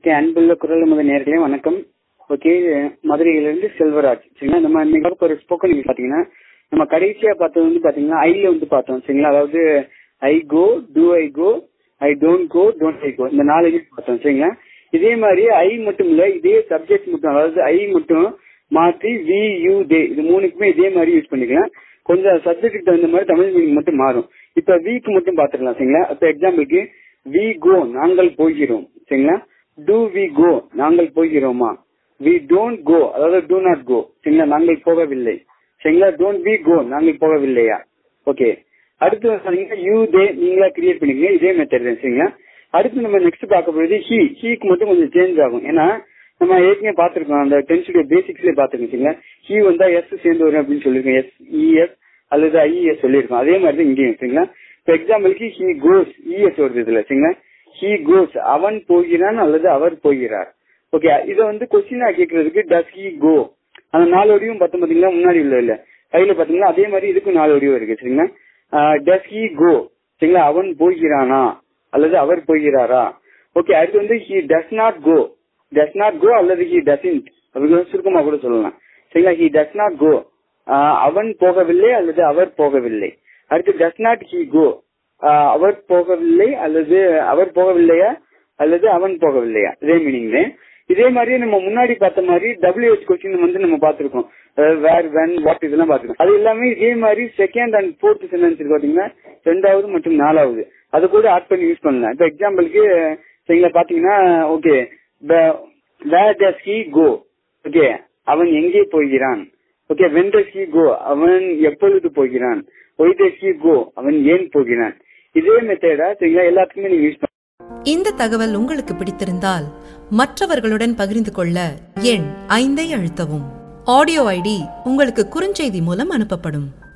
okay அன்புள்ள குரல் முதல் நேர்களே வணக்கம் ஓகே மதுரையிலிருந்து செல்வராஜ் சரிங்களா நம்ம இன்னைக்கு ஒரு ஸ்போக்கன் இங்கிலீஷ் பாத்தீங்கன்னா நம்ம கடைசியா பார்த்தது வந்து பாத்தீங்கன்னா ஐல வந்து பார்த்தோம் சரிங்களா அதாவது I go do I go I don't go don't I go இந்த நாலு இங்கிலீஷ் பார்த்தோம் சரிங்களா இதே மாதிரி ஐ மட்டும் இல்ல இதே சப்ஜெக்ட் மட்டும் அதாவது ஐ மட்டும் மாத்தி வி யூ தே இது மூணுக்குமே இதே மாதிரி யூஸ் பண்ணிக்கலாம் கொஞ்சம் சப்ஜெக்ட்டுக்கு தகுந்த மாதிரி தமிழ் மீனிங் மட்டும் மாறும் இப்ப வீக்கு மட்டும் பாத்துக்கலாம் சரிங்களா இப்ப எக்ஸாம்பிளுக்கு வி கோ நாங்கள் போகிறோம் சரிங்களா டூ வி கோ நாங்கள் போகிறோமா வி டோன்ட் கோ அதாவது டூ நாட் கோ சரிங்களா நாங்கள் போகவில்லை சரிங்களா டோன்ட் வி கோ நாங்கள் போகவில்லையா ஓகே அடுத்து பாத்தீங்கன்னா யூ தே நீங்களா கிரியேட் பண்ணிக்கங்க இதே மெத்தட் தான் சரிங்களா அடுத்து நம்ம நெக்ஸ்ட் பார்க்க போறது ஹி ஹீக்கு மட்டும் கொஞ்சம் சேஞ்ச் ஆகும் ஏன்னா நம்ம ஏற்கனவே பார்த்திருக்கோம் அந்த டென்ஸுடைய பேசிக்ஸ்ல பாத்துருக்கோம் சரிங்களா ஹி வந்தா எஸ் சேர்ந்து வரும் அப்படின்னு சொல்லியிருக்கோம் எஸ் இஎஸ் அல்லது ஐஇஎஸ் சொல்லியிருக்கோம் அதே மாதிரி தான் இங்கேயும் சரிங்களா இப்போ எக்ஸாம்பிளுக்கு ஹி கோஸ் இஎஸ் வருது இதுல சரிங்களா ஹி கோஸ் அவன் போகிறான் அல்லது அவர் போகிறார் ஓகே இதை வந்து கொஸ்டினா கேட்கறதுக்கு டஸ் ஹி கோ அந்த நாலு வடிவும் பார்த்தோம் பாத்தீங்களா முன்னாடி உள்ள இல்ல கையில பாத்தீங்கன்னா அதே மாதிரி இதுக்கும் நாலு வடிவம் இருக்கு சரிங்களா டஸ் ஹி கோ சரிங்களா அவன் போகிறானா அல்லது அவர் போகிறாரா ஓகே அடுத்து வந்து he does not go does not go அல்லது ஹி டசின்ட் அப்படி சுருக்கமா கூட சொல்லலாம் சரிங்களா ஹி டஸ் நாட் கோ அவன் போகவில்லை அல்லது அவர் போகவில்லை அடுத்து டஸ் நாட் ஹி கோ அவர் போகவில்லை அல்லது அவர் போகவில்லையா அல்லது அவன் போகவில்லையா இதே மீனிங் இதே மாதிரியே நம்ம முன்னாடி பார்த்த மாதிரி டபிள்யூஹெச் கொஸ்டின் வந்து நம்ம பார்த்திருக்கோம் வேர் வென் வாட் இதெல்லாம் பார்த்திருக்கோம் அது எல்லாமே இதே மாதிரி செகண்ட் அண்ட் ஃபோர்த் சென்டென்ஸ் பாத்தீங்கன்னா ரெண்டாவது மற்றும் நாலாவது அது கூட ஆட் பண்ணி யூஸ் பண்ணலாம் இப்ப எக்ஸாம்பிளுக்கு சரிங்களா பாத்தீங்கன்னா okay where does he go okay அவன் எங்கே போகிறான் okay when does he go அவன் எப்பொழுது போகிறான் ஒய் டஸ் ஹி கோ அவன் ஏன் போகிறான் இதே மெத்தடா சரிங்களா எல்லாத்துக்குமே நீங்க யூஸ் இந்த தகவல் உங்களுக்கு பிடித்திருந்தால் மற்றவர்களுடன் பகிர்ந்து கொள்ள எண் ஐந்தை அழுத்தவும் ஆடியோ ஐடி உங்களுக்கு குறுஞ்செய்தி மூலம் அனுப்பப்படும்